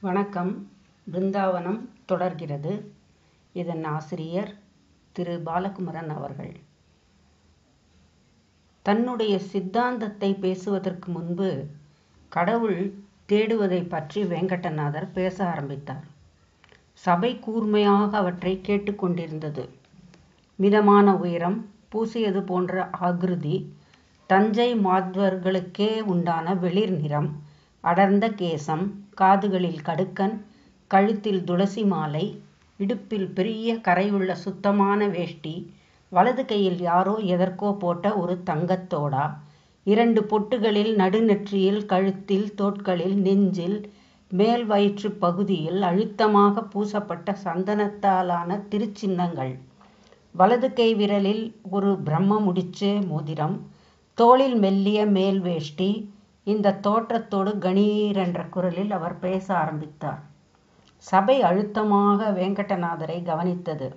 வணக்கம் பிருந்தாவனம் தொடர்கிறது இதன் ஆசிரியர் திரு பாலகுமரன் அவர்கள் தன்னுடைய சித்தாந்தத்தை பேசுவதற்கு முன்பு கடவுள் தேடுவதை பற்றி வெங்கடநாதர் பேச ஆரம்பித்தார் சபை கூர்மையாக அவற்றை கேட்டுக்கொண்டிருந்தது மிதமான உயரம் பூசியது போன்ற ஆகிருதி தஞ்சை மாத்வர்களுக்கே உண்டான வெளிர் நிறம் அடர்ந்த கேசம் காதுகளில் கடுக்கன் கழுத்தில் துளசி மாலை இடுப்பில் பெரிய கரையுள்ள சுத்தமான வேஷ்டி வலது கையில் யாரோ எதற்கோ போட்ட ஒரு தங்கத்தோடா இரண்டு பொட்டுகளில் நடுநெற்றியில் கழுத்தில் தோட்களில் நெஞ்சில் மேல் வயிற்று பகுதியில் அழுத்தமாக பூசப்பட்ட சந்தனத்தாலான திருச்சின்னங்கள் வலது கை விரலில் ஒரு பிரம்ம முடிச்சு மோதிரம் தோளில் மெல்லிய மேல் வேஷ்டி இந்த தோற்றத்தோடு கணீர் என்ற குரலில் அவர் பேச ஆரம்பித்தார் சபை அழுத்தமாக வெங்கடநாதரை கவனித்தது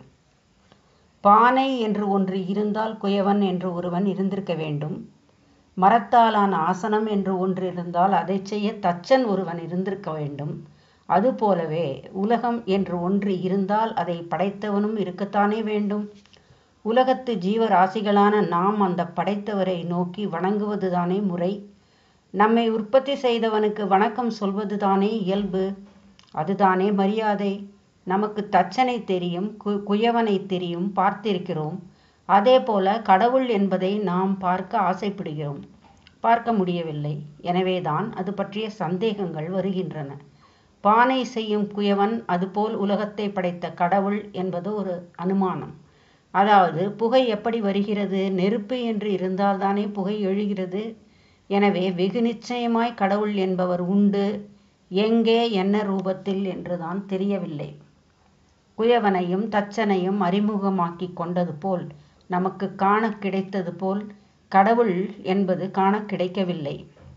பானை என்று ஒன்று இருந்தால் குயவன் என்று ஒருவன் இருந்திருக்க வேண்டும் மரத்தாலான ஆசனம் என்று ஒன்று இருந்தால் அதை செய்ய தச்சன் ஒருவன் இருந்திருக்க வேண்டும் அதுபோலவே உலகம் என்று ஒன்று இருந்தால் அதை படைத்தவனும் இருக்கத்தானே வேண்டும் உலகத்து ஜீவராசிகளான நாம் அந்த படைத்தவரை நோக்கி வணங்குவதுதானே முறை நம்மை உற்பத்தி செய்தவனுக்கு வணக்கம் சொல்வதுதானே இயல்பு அதுதானே மரியாதை நமக்கு தச்சனை தெரியும் கு குயவனை தெரியும் பார்த்திருக்கிறோம் அதே போல கடவுள் என்பதை நாம் பார்க்க ஆசைப்படுகிறோம் பார்க்க முடியவில்லை எனவேதான் அது பற்றிய சந்தேகங்கள் வருகின்றன பானை செய்யும் குயவன் அதுபோல் உலகத்தை படைத்த கடவுள் என்பது ஒரு அனுமானம் அதாவது புகை எப்படி வருகிறது நெருப்பு என்று இருந்தால்தானே புகை எழுகிறது எனவே வெகு நிச்சயமாய் கடவுள் என்பவர் உண்டு எங்கே என்ன ரூபத்தில் என்றுதான் தெரியவில்லை குயவனையும் தச்சனையும் அறிமுகமாக்கி கொண்டது போல் நமக்கு காண கிடைத்தது போல் கடவுள் என்பது காண கிடைக்கவில்லை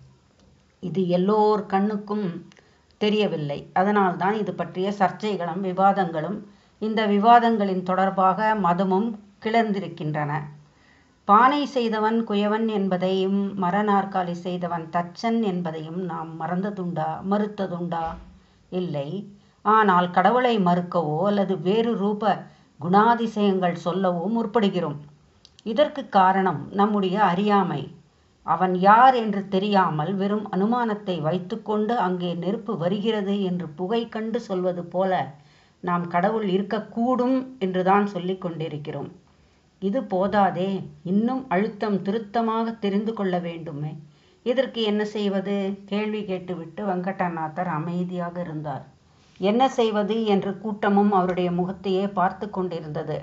இது எல்லோர் கண்ணுக்கும் தெரியவில்லை அதனால்தான் இது பற்றிய சர்ச்சைகளும் விவாதங்களும் இந்த விவாதங்களின் தொடர்பாக மதமும் கிளர்ந்திருக்கின்றன பானை செய்தவன் குயவன் என்பதையும் மர நாற்காலி செய்தவன் தச்சன் என்பதையும் நாம் மறந்ததுண்டா மறுத்ததுண்டா இல்லை ஆனால் கடவுளை மறுக்கவோ அல்லது வேறு ரூப குணாதிசயங்கள் சொல்லவோ முற்படுகிறோம் இதற்கு காரணம் நம்முடைய அறியாமை அவன் யார் என்று தெரியாமல் வெறும் அனுமானத்தை வைத்துக்கொண்டு அங்கே நெருப்பு வருகிறது என்று புகை கண்டு சொல்வது போல நாம் கடவுள் இருக்கக்கூடும் என்றுதான் சொல்லிக் கொண்டிருக்கிறோம் இது போதாதே இன்னும் அழுத்தம் திருத்தமாக தெரிந்து கொள்ள வேண்டுமே இதற்கு என்ன செய்வது கேள்வி கேட்டுவிட்டு வெங்கடநாதர் அமைதியாக இருந்தார் என்ன செய்வது என்று கூட்டமும் அவருடைய முகத்தையே பார்த்து கொண்டிருந்தது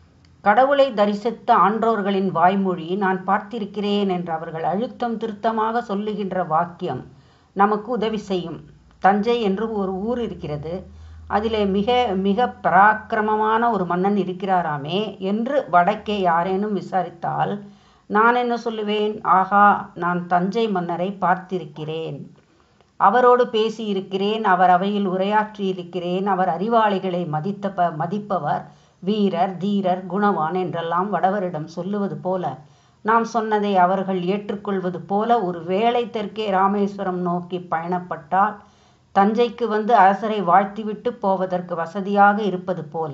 கடவுளை தரிசித்த ஆன்றோர்களின் வாய்மொழி நான் பார்த்திருக்கிறேன் என்று அவர்கள் அழுத்தம் திருத்தமாக சொல்லுகின்ற வாக்கியம் நமக்கு உதவி செய்யும் தஞ்சை என்று ஒரு ஊர் இருக்கிறது அதிலே மிக மிக பராக்கிரமமான ஒரு மன்னன் இருக்கிறாராமே என்று வடக்கே யாரேனும் விசாரித்தால் நான் என்ன சொல்லுவேன் ஆகா நான் தஞ்சை மன்னரை பார்த்திருக்கிறேன் அவரோடு பேசியிருக்கிறேன் அவர் அவையில் உரையாற்றியிருக்கிறேன் அவர் அறிவாளிகளை மதித்த மதிப்பவர் வீரர் தீரர் குணவான் என்றெல்லாம் வடவரிடம் சொல்லுவது போல நாம் சொன்னதை அவர்கள் ஏற்றுக்கொள்வது போல ஒரு வேளை தெற்கே ராமேஸ்வரம் நோக்கி பயணப்பட்டால் தஞ்சைக்கு வந்து அரசரை வாழ்த்திவிட்டு போவதற்கு வசதியாக இருப்பது போல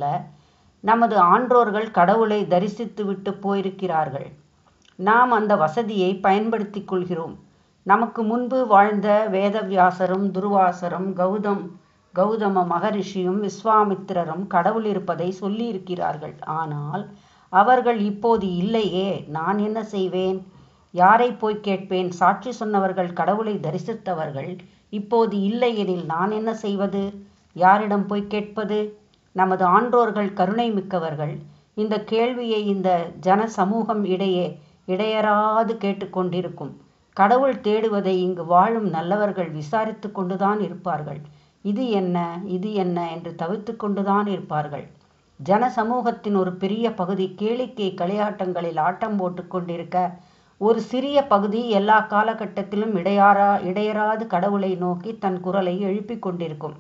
நமது ஆன்றோர்கள் கடவுளை தரிசித்துவிட்டு போயிருக்கிறார்கள் நாம் அந்த வசதியை பயன்படுத்தி கொள்கிறோம் நமக்கு முன்பு வாழ்ந்த வேதவியாசரும் துர்வாசரும் கௌதம் கௌதம மகரிஷியும் விஸ்வாமித்திரரும் கடவுள் இருப்பதை சொல்லியிருக்கிறார்கள் ஆனால் அவர்கள் இப்போது இல்லையே நான் என்ன செய்வேன் யாரை போய் கேட்பேன் சாட்சி சொன்னவர்கள் கடவுளை தரிசித்தவர்கள் இப்போது இல்லை எனில் நான் என்ன செய்வது யாரிடம் போய் கேட்பது நமது ஆன்றோர்கள் கருணை மிக்கவர்கள் இந்த கேள்வியை இந்த ஜன சமூகம் இடையே இடையறாது கேட்டுக்கொண்டிருக்கும் கடவுள் தேடுவதை இங்கு வாழும் நல்லவர்கள் விசாரித்து கொண்டுதான் இருப்பார்கள் இது என்ன இது என்ன என்று தவிர்த்து கொண்டுதான் இருப்பார்கள் ஜன சமூகத்தின் ஒரு பெரிய பகுதி கேளிக்கை களியாட்டங்களில் ஆட்டம் போட்டு கொண்டிருக்க ஒரு சிறிய பகுதி எல்லா காலகட்டத்திலும் இடையாரா இடையராது கடவுளை நோக்கி தன் குரலை எழுப்பிக் கொண்டிருக்கும்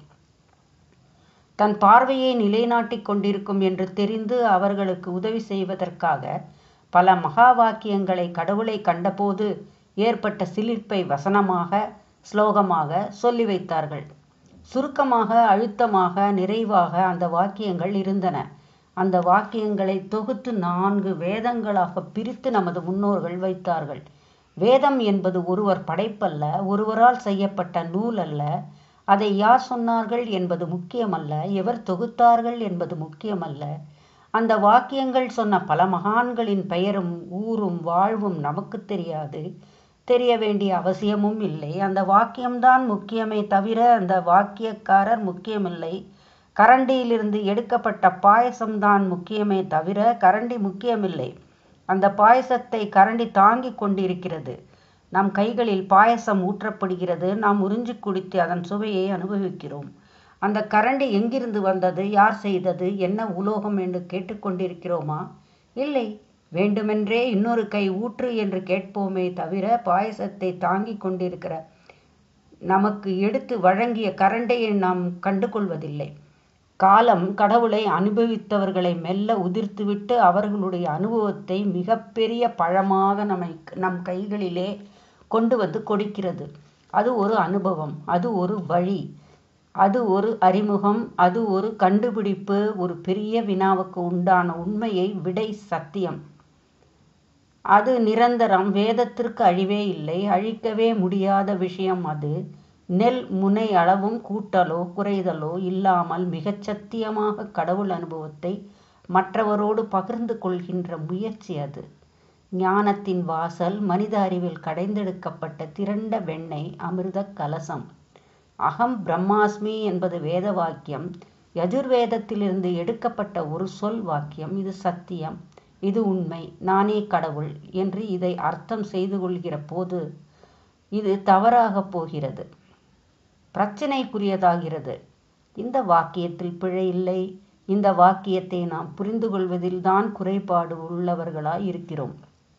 தன் பார்வையை நிலைநாட்டிக் கொண்டிருக்கும் என்று தெரிந்து அவர்களுக்கு உதவி செய்வதற்காக பல மகா வாக்கியங்களை கடவுளை கண்டபோது ஏற்பட்ட சிலிர்ப்பை வசனமாக ஸ்லோகமாக சொல்லி வைத்தார்கள் சுருக்கமாக அழுத்தமாக நிறைவாக அந்த வாக்கியங்கள் இருந்தன அந்த வாக்கியங்களை தொகுத்து நான்கு வேதங்களாக பிரித்து நமது முன்னோர்கள் வைத்தார்கள் வேதம் என்பது ஒருவர் படைப்பல்ல ஒருவரால் செய்யப்பட்ட நூல் அல்ல அதை யார் சொன்னார்கள் என்பது முக்கியமல்ல எவர் தொகுத்தார்கள் என்பது முக்கியமல்ல அந்த வாக்கியங்கள் சொன்ன பல மகான்களின் பெயரும் ஊரும் வாழ்வும் நமக்கு தெரியாது தெரிய வேண்டிய அவசியமும் இல்லை அந்த வாக்கியம்தான் முக்கியமே தவிர அந்த வாக்கியக்காரர் முக்கியமில்லை கரண்டியிலிருந்து எடுக்கப்பட்ட பாயசம்தான் முக்கியமே தவிர கரண்டி முக்கியமில்லை அந்த பாயசத்தை கரண்டி தாங்கி கொண்டிருக்கிறது நம் கைகளில் பாயசம் ஊற்றப்படுகிறது நாம் உறிஞ்சி குடித்து அதன் சுவையை அனுபவிக்கிறோம் அந்த கரண்டி எங்கிருந்து வந்தது யார் செய்தது என்ன உலோகம் என்று கேட்டுக்கொண்டிருக்கிறோமா இல்லை வேண்டுமென்றே இன்னொரு கை ஊற்று என்று கேட்போமே தவிர பாயசத்தை தாங்கி கொண்டிருக்கிற நமக்கு எடுத்து வழங்கிய கரண்டையை நாம் கண்டுகொள்வதில்லை காலம் கடவுளை அனுபவித்தவர்களை மெல்ல உதிர்த்துவிட்டு அவர்களுடைய அனுபவத்தை மிகப்பெரிய பழமாக நம்மை நம் கைகளிலே கொண்டு வந்து கொடுக்கிறது அது ஒரு அனுபவம் அது ஒரு வழி அது ஒரு அறிமுகம் அது ஒரு கண்டுபிடிப்பு ஒரு பெரிய வினாவுக்கு உண்டான உண்மையை விடை சத்தியம் அது நிரந்தரம் வேதத்திற்கு அழிவே இல்லை அழிக்கவே முடியாத விஷயம் அது நெல் முனை அளவும் கூட்டலோ குறைதலோ இல்லாமல் மிகச் சத்தியமாக கடவுள் அனுபவத்தை மற்றவரோடு பகிர்ந்து கொள்கின்ற முயற்சி அது ஞானத்தின் வாசல் மனித அறிவில் கடைந்தெடுக்கப்பட்ட திரண்ட வெண்ணெய் அமிர்த கலசம் அகம் பிரம்மாஸ்மி என்பது வேத வாக்கியம் யஜுர்வேதத்திலிருந்து எடுக்கப்பட்ட ஒரு சொல் வாக்கியம் இது சத்தியம் இது உண்மை நானே கடவுள் என்று இதை அர்த்தம் செய்து கொள்கிற போது இது தவறாக போகிறது பிரச்சனைக்குரியதாகிறது இந்த வாக்கியத்தில் பிழை இல்லை இந்த வாக்கியத்தை நாம் புரிந்து கொள்வதில்தான் குறைபாடு உள்ளவர்களாய் இருக்கிறோம்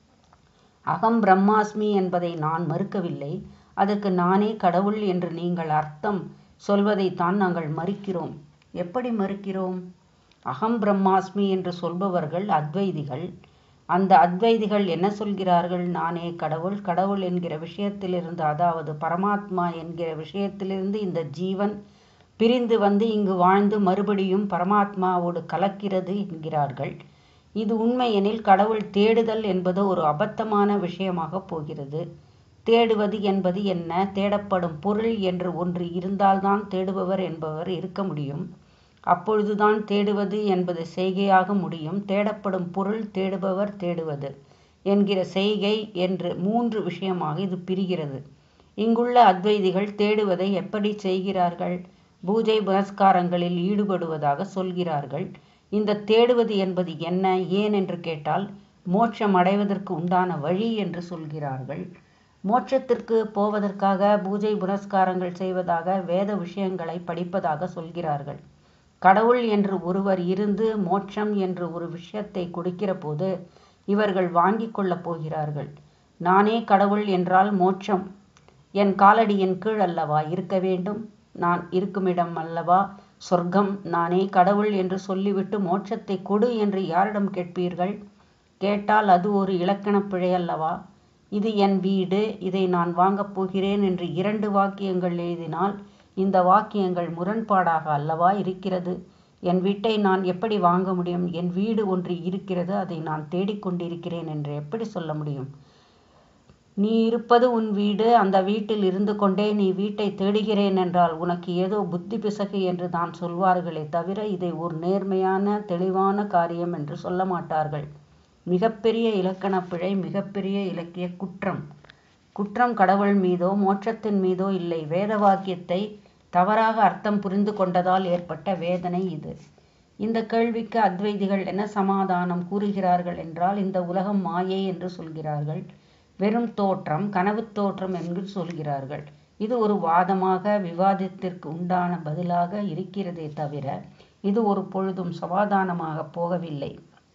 அகம் பிரம்மாஸ்மி என்பதை நான் மறுக்கவில்லை அதற்கு நானே கடவுள் என்று நீங்கள் அர்த்தம் சொல்வதைத்தான் நாங்கள் மறுக்கிறோம் எப்படி மறுக்கிறோம் அகம் பிரம்மாஸ்மி என்று சொல்பவர்கள் அத்வைதிகள் அந்த அத்வைதிகள் என்ன சொல்கிறார்கள் நானே கடவுள் கடவுள் என்கிற விஷயத்திலிருந்து அதாவது பரமாத்மா என்கிற விஷயத்திலிருந்து இந்த ஜீவன் பிரிந்து வந்து இங்கு வாழ்ந்து மறுபடியும் பரமாத்மாவோடு கலக்கிறது என்கிறார்கள் இது உண்மையெனில் கடவுள் தேடுதல் என்பது ஒரு அபத்தமான விஷயமாக போகிறது தேடுவது என்பது என்ன தேடப்படும் பொருள் என்று ஒன்று இருந்தால்தான் தேடுபவர் என்பவர் இருக்க முடியும் அப்பொழுதுதான் தேடுவது என்பது செய்கையாக முடியும் தேடப்படும் பொருள் தேடுபவர் தேடுவது என்கிற செய்கை என்று மூன்று விஷயமாக இது பிரிகிறது இங்குள்ள அத்வைதிகள் தேடுவதை எப்படி செய்கிறார்கள் பூஜை புனஸ்காரங்களில் ஈடுபடுவதாக சொல்கிறார்கள் இந்த தேடுவது என்பது என்ன ஏன் என்று கேட்டால் மோட்சம் அடைவதற்கு உண்டான வழி என்று சொல்கிறார்கள் மோட்சத்திற்கு போவதற்காக பூஜை புனஸ்காரங்கள் செய்வதாக வேத விஷயங்களை படிப்பதாக சொல்கிறார்கள் கடவுள் என்று ஒருவர் இருந்து மோட்சம் என்று ஒரு விஷயத்தை கொடுக்கிற போது இவர்கள் வாங்கி கொள்ளப் போகிறார்கள் நானே கடவுள் என்றால் மோட்சம் என் காலடியின் கீழ் அல்லவா இருக்க வேண்டும் நான் இருக்குமிடம் அல்லவா சொர்க்கம் நானே கடவுள் என்று சொல்லிவிட்டு மோட்சத்தை கொடு என்று யாரிடம் கேட்பீர்கள் கேட்டால் அது ஒரு இலக்கணப் பிழை அல்லவா இது என் வீடு இதை நான் வாங்கப் போகிறேன் என்று இரண்டு வாக்கியங்கள் எழுதினால் இந்த வாக்கியங்கள் முரண்பாடாக அல்லவா இருக்கிறது என் வீட்டை நான் எப்படி வாங்க முடியும் என் வீடு ஒன்று இருக்கிறது அதை நான் தேடிக்கொண்டிருக்கிறேன் என்று எப்படி சொல்ல முடியும் நீ இருப்பது உன் வீடு அந்த வீட்டில் இருந்து கொண்டே நீ வீட்டை தேடுகிறேன் என்றால் உனக்கு ஏதோ புத்தி பிசகு என்று தான் சொல்வார்களே தவிர இதை ஒரு நேர்மையான தெளிவான காரியம் என்று சொல்ல மாட்டார்கள் மிகப்பெரிய இலக்கண பிழை மிகப்பெரிய இலக்கிய குற்றம் குற்றம் கடவுள் மீதோ மோட்சத்தின் மீதோ இல்லை வேத வாக்கியத்தை தவறாக அர்த்தம் புரிந்து கொண்டதால் ஏற்பட்ட வேதனை இது இந்த கேள்விக்கு அத்வைதிகள் என்ன சமாதானம் கூறுகிறார்கள் என்றால் இந்த உலகம் மாயை என்று சொல்கிறார்கள் வெறும் தோற்றம் கனவு தோற்றம் என்று சொல்கிறார்கள் இது ஒரு வாதமாக விவாதத்திற்கு உண்டான பதிலாக இருக்கிறதே தவிர இது ஒரு பொழுதும் சமாதானமாக போகவில்லை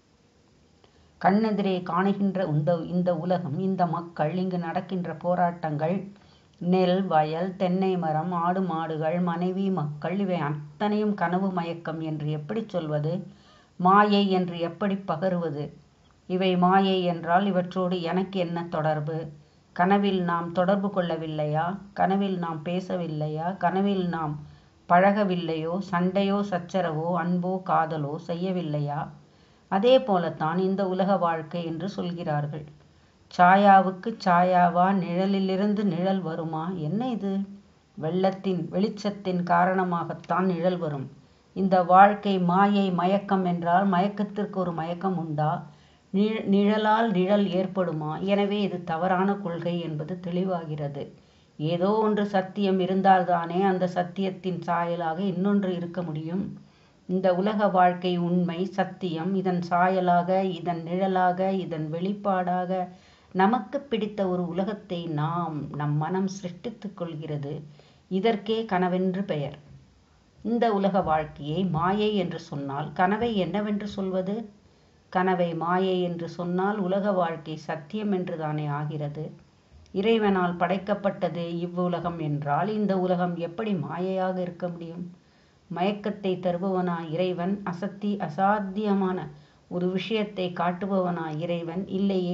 கண்ணெதிரே காணுகின்ற இந்த இந்த உலகம் இந்த மக்கள் இங்கு நடக்கின்ற போராட்டங்கள் நெல் வயல் தென்னை மரம் ஆடு மாடுகள் மனைவி மக்கள் இவை அத்தனையும் கனவு மயக்கம் என்று எப்படி சொல்வது மாயை என்று எப்படி பகருவது இவை மாயை என்றால் இவற்றோடு எனக்கு என்ன தொடர்பு கனவில் நாம் தொடர்பு கொள்ளவில்லையா கனவில் நாம் பேசவில்லையா கனவில் நாம் பழகவில்லையோ சண்டையோ சச்சரவோ அன்போ காதலோ செய்யவில்லையா அதே போலத்தான் இந்த உலக வாழ்க்கை என்று சொல்கிறார்கள் சாயாவுக்கு சாயாவா நிழலிலிருந்து நிழல் வருமா என்ன இது வெள்ளத்தின் வெளிச்சத்தின் காரணமாகத்தான் நிழல் வரும் இந்த வாழ்க்கை மாயை மயக்கம் என்றால் மயக்கத்திற்கு ஒரு மயக்கம் உண்டா நிழலால் நிழல் ஏற்படுமா எனவே இது தவறான கொள்கை என்பது தெளிவாகிறது ஏதோ ஒன்று சத்தியம் இருந்தால்தானே அந்த சத்தியத்தின் சாயலாக இன்னொன்று இருக்க முடியும் இந்த உலக வாழ்க்கை உண்மை சத்தியம் இதன் சாயலாக இதன் நிழலாக இதன் வெளிப்பாடாக நமக்கு பிடித்த ஒரு உலகத்தை நாம் நம் மனம் சிருஷ்டித்துக் கொள்கிறது இதற்கே கனவென்று பெயர் இந்த உலக வாழ்க்கையை மாயை என்று சொன்னால் கனவை என்னவென்று சொல்வது கனவை மாயை என்று சொன்னால் உலக வாழ்க்கை சத்தியம் என்று தானே ஆகிறது இறைவனால் படைக்கப்பட்டது இவ்வுலகம் என்றால் இந்த உலகம் எப்படி மாயையாக இருக்க முடியும் மயக்கத்தை தருபவனா இறைவன் அசத்தி அசாத்தியமான ஒரு விஷயத்தை காட்டுபவனா இறைவன் இல்லையே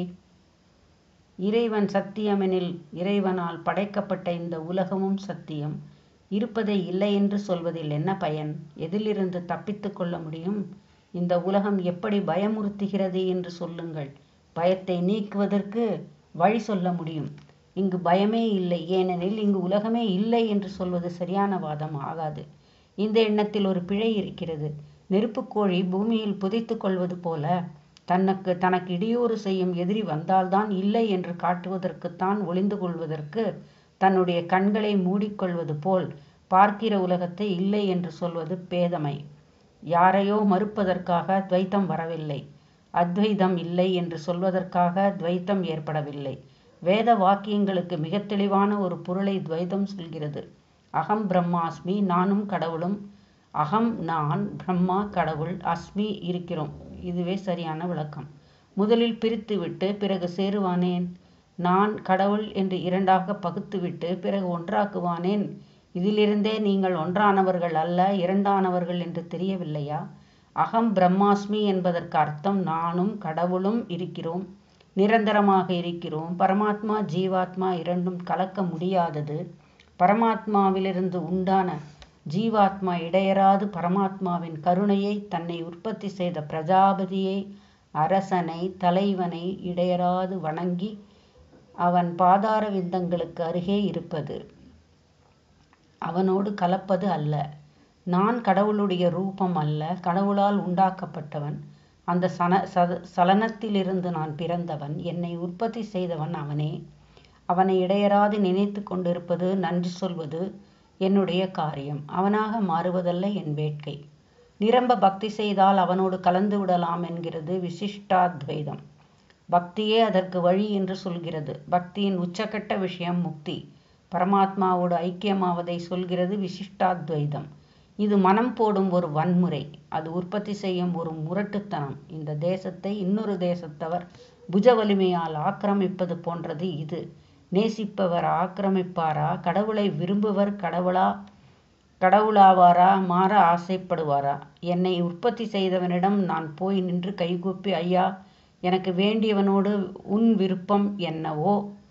இறைவன் சத்தியமெனில் இறைவனால் படைக்கப்பட்ட இந்த உலகமும் சத்தியம் இருப்பதை இல்லை என்று சொல்வதில் என்ன பயன் எதிலிருந்து தப்பித்து கொள்ள முடியும் இந்த உலகம் எப்படி பயமுறுத்துகிறது என்று சொல்லுங்கள் பயத்தை நீக்குவதற்கு வழி சொல்ல முடியும் இங்கு பயமே இல்லை ஏனெனில் இங்கு உலகமே இல்லை என்று சொல்வது சரியான வாதம் ஆகாது இந்த எண்ணத்தில் ஒரு பிழை இருக்கிறது நெருப்புக்கோழி பூமியில் புதைத்து கொள்வது போல தனக்கு தனக்கு இடையூறு செய்யும் எதிரி வந்தால்தான் இல்லை என்று காட்டுவதற்குத்தான் ஒளிந்து கொள்வதற்கு தன்னுடைய கண்களை மூடிக்கொள்வது போல் பார்க்கிற உலகத்தை இல்லை என்று சொல்வது பேதமை யாரையோ மறுப்பதற்காக துவைத்தம் வரவில்லை அத்வைதம் இல்லை என்று சொல்வதற்காக துவைத்தம் ஏற்படவில்லை வேத வாக்கியங்களுக்கு மிக தெளிவான ஒரு பொருளை துவைதம் சொல்கிறது அகம் பிரம்மாஸ்மி நானும் கடவுளும் அகம் நான் பிரம்மா கடவுள் அஸ்மி இருக்கிறோம் இதுவே சரியான விளக்கம் முதலில் பிரித்துவிட்டு பிறகு சேருவானேன் நான் கடவுள் என்று இரண்டாக பகுத்துவிட்டு பிறகு ஒன்றாக்குவானேன் இதிலிருந்தே நீங்கள் ஒன்றானவர்கள் அல்ல இரண்டானவர்கள் என்று தெரியவில்லையா அகம் பிரம்மாஸ்மி என்பதற்கு அர்த்தம் நானும் கடவுளும் இருக்கிறோம் நிரந்தரமாக இருக்கிறோம் பரமாத்மா ஜீவாத்மா இரண்டும் கலக்க முடியாதது பரமாத்மாவிலிருந்து உண்டான ஜீவாத்மா இடையராது பரமாத்மாவின் கருணையை தன்னை உற்பத்தி செய்த பிரஜாபதியை அரசனை தலைவனை இடையராது வணங்கி அவன் பாதார விந்தங்களுக்கு அருகே இருப்பது அவனோடு கலப்பது அல்ல நான் கடவுளுடைய ரூபம் அல்ல கடவுளால் உண்டாக்கப்பட்டவன் அந்த சன சத சலனத்திலிருந்து நான் பிறந்தவன் என்னை உற்பத்தி செய்தவன் அவனே அவனை இடையராது நினைத்து கொண்டிருப்பது நன்றி சொல்வது என்னுடைய காரியம் அவனாக மாறுவதல்ல என் வேட்கை நிரம்ப பக்தி செய்தால் அவனோடு கலந்து விடலாம் என்கிறது விசிஷ்டாத்வைதம் பக்தியே அதற்கு வழி என்று சொல்கிறது பக்தியின் உச்சக்கட்ட விஷயம் முக்தி பரமாத்மாவோடு ஐக்கியமாவதை சொல்கிறது விசிஷ்டாத்வைதம் இது மனம் போடும் ஒரு வன்முறை அது உற்பத்தி செய்யும் ஒரு முரட்டுத்தனம் இந்த தேசத்தை இன்னொரு தேசத்தவர் புஜ வலிமையால் ஆக்கிரமிப்பது போன்றது இது நேசிப்பவர் ஆக்கிரமிப்பாரா கடவுளை விரும்புவர் கடவுளா கடவுளாவாரா மாற ஆசைப்படுவாரா என்னை உற்பத்தி செய்தவனிடம் நான் போய் நின்று கைகூப்பி ஐயா எனக்கு வேண்டியவனோடு உன் விருப்பம் என்னவோ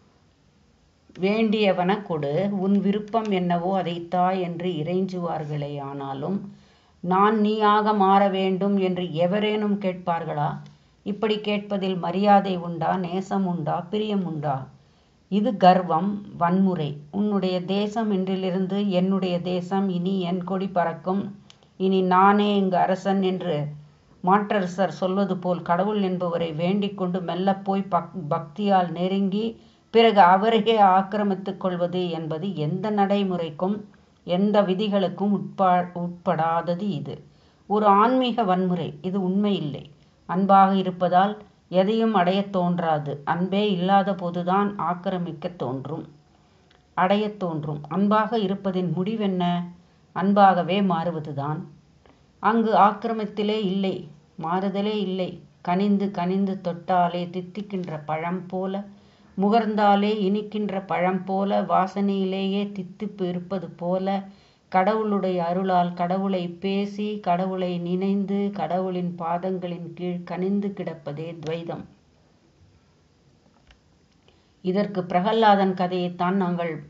வேண்டியவன கொடு உன் விருப்பம் என்னவோ அதைத்தா என்று இறைஞ்சுவார்களே ஆனாலும் நான் நீயாக மாற வேண்டும் என்று எவரேனும் கேட்பார்களா இப்படி கேட்பதில் மரியாதை உண்டா நேசம் உண்டா பிரியம் உண்டா இது கர்வம் வன்முறை உன்னுடைய தேசம் இன்றிலிருந்து என்னுடைய தேசம் இனி என் கொடி பறக்கும் இனி நானே இங்கு அரசன் என்று மாற்றரசர் சொல்வது போல் கடவுள் என்பவரை வேண்டிக் கொண்டு மெல்ல போய் பக் பக்தியால் நெருங்கி பிறகு அவரையே ஆக்கிரமித்துக் கொள்வது என்பது எந்த நடைமுறைக்கும் எந்த விதிகளுக்கும் உட்பா உட்படாதது இது ஒரு ஆன்மீக வன்முறை இது உண்மை இல்லை அன்பாக இருப்பதால் எதையும் அடையத் தோன்றாது அன்பே இல்லாத போதுதான் ஆக்கிரமிக்க தோன்றும் அடையத் தோன்றும் அன்பாக இருப்பதின் முடிவென்ன அன்பாகவே மாறுவதுதான் அங்கு ஆக்கிரமித்திலே இல்லை மாறுதலே இல்லை கனிந்து கனிந்து தொட்டாலே தித்திக்கின்ற பழம் போல முகர்ந்தாலே இனிக்கின்ற பழம் போல வாசனையிலேயே தித்திப்பு இருப்பது போல கடவுளுடைய அருளால் கடவுளை பேசி கடவுளை நினைந்து கடவுளின் பாதங்களின் கீழ் கனிந்து கிடப்பதே துவைதம் இதற்கு பிரகல்லாதன் கதையைத்தான் நாங்கள்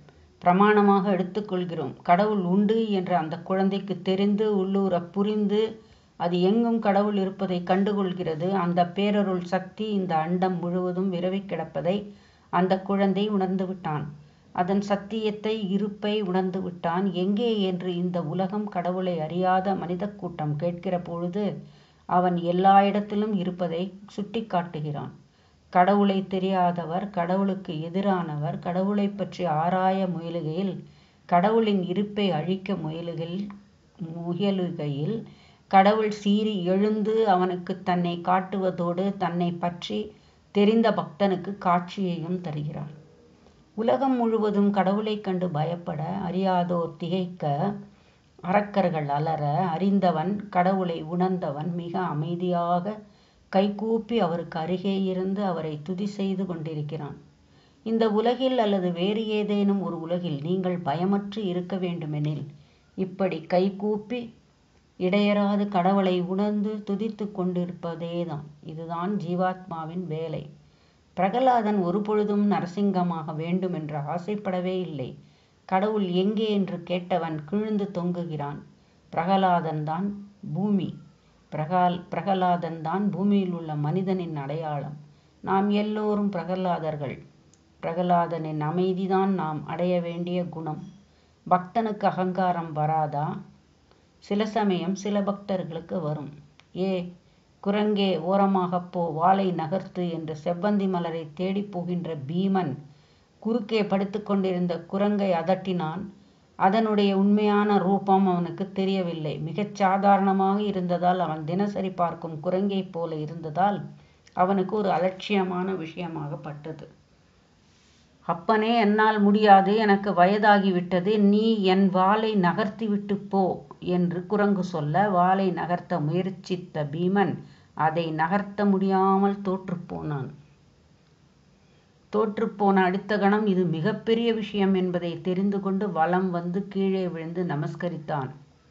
பிரமாணமாக எடுத்துக்கொள்கிறோம் கடவுள் உண்டு என்ற அந்த குழந்தைக்கு தெரிந்து உள்ளூர புரிந்து அது எங்கும் கடவுள் இருப்பதை கண்டுகொள்கிறது அந்த பேரருள் சக்தி இந்த அண்டம் முழுவதும் விரவி கிடப்பதை அந்த குழந்தை உணர்ந்து விட்டான் அதன் சத்தியத்தை இருப்பை உணர்ந்து விட்டான் எங்கே என்று இந்த உலகம் கடவுளை அறியாத மனித கூட்டம் கேட்கிற பொழுது அவன் எல்லா இடத்திலும் இருப்பதை சுட்டி காட்டுகிறான் கடவுளை தெரியாதவர் கடவுளுக்கு எதிரானவர் கடவுளை பற்றி ஆராய முயலுகையில் கடவுளின் இருப்பை அழிக்க முயலுகையில் முயலுகையில் கடவுள் சீறி எழுந்து அவனுக்கு தன்னை காட்டுவதோடு தன்னை பற்றி தெரிந்த பக்தனுக்கு காட்சியையும் தருகிறார் உலகம் முழுவதும் கடவுளை கண்டு பயப்பட அறியாதோர் திகைக்க அரக்கர்கள் அலற அறிந்தவன் கடவுளை உணர்ந்தவன் மிக அமைதியாக கைகூப்பி அவருக்கு அருகே இருந்து அவரை துதி செய்து கொண்டிருக்கிறான் இந்த உலகில் அல்லது வேறு ஏதேனும் ஒரு உலகில் நீங்கள் பயமற்று இருக்க வேண்டுமெனில் இப்படி கைகூப்பி இடையராது கடவுளை உணர்ந்து துதித்து கொண்டிருப்பதேதான் இதுதான் ஜீவாத்மாவின் வேலை பிரகலாதன் ஒருபொழுதும் நரசிங்கமாக வேண்டும் என்று ஆசைப்படவே இல்லை கடவுள் எங்கே என்று கேட்டவன் கிழ்ந்து தொங்குகிறான் பிரகலாதன் தான் பூமி பிரகால் பிரகலாதன் தான் பூமியில் உள்ள மனிதனின் அடையாளம் நாம் எல்லோரும் பிரகலாதர்கள் பிரகலாதனின் அமைதிதான் நாம் அடைய வேண்டிய குணம் பக்தனுக்கு அகங்காரம் வராதா சில சமயம் சில பக்தர்களுக்கு வரும் ஏ குரங்கே ஓரமாகப் போ வாளை நகர்த்து என்று செவ்வந்தி மலரை தேடிப் போகின்ற பீமன் குறுக்கே படுத்துக்கொண்டிருந்த குரங்கை அதட்டினான் அதனுடைய உண்மையான ரூபம் அவனுக்கு தெரியவில்லை மிகச் சாதாரணமாக இருந்ததால் அவன் தினசரி பார்க்கும் குரங்கைப் போல இருந்ததால் அவனுக்கு ஒரு அலட்சியமான விஷயமாக பட்டது அப்பனே என்னால் முடியாது எனக்கு வயதாகிவிட்டது நீ என் வாளை நகர்த்தி விட்டு போ என்று குரங்கு சொல்ல வாளை நகர்த்த முயற்சித்த பீமன் அதை நகர்த்த முடியாமல் தோற்றுப்போனான் தோற்றுப்போன அடுத்த கணம் இது மிகப்பெரிய விஷயம் என்பதை தெரிந்து கொண்டு வலம் வந்து கீழே விழுந்து நமஸ்கரித்தான்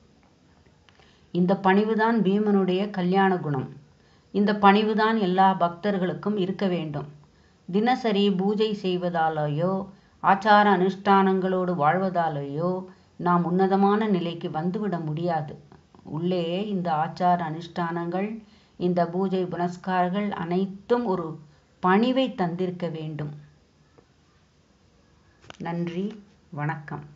இந்த பணிவுதான் பீமனுடைய கல்யாண குணம் இந்த பணிவுதான் எல்லா பக்தர்களுக்கும் இருக்க வேண்டும் தினசரி பூஜை செய்வதாலேயோ ஆச்சார அனுஷ்டானங்களோடு வாழ்வதாலேயோ நாம் உன்னதமான நிலைக்கு வந்துவிட முடியாது உள்ளே இந்த ஆச்சார அனுஷ்டானங்கள் இந்த பூஜை புனஸ்காரங்கள் அனைத்தும் ஒரு பணிவை தந்திருக்க வேண்டும் நன்றி வணக்கம்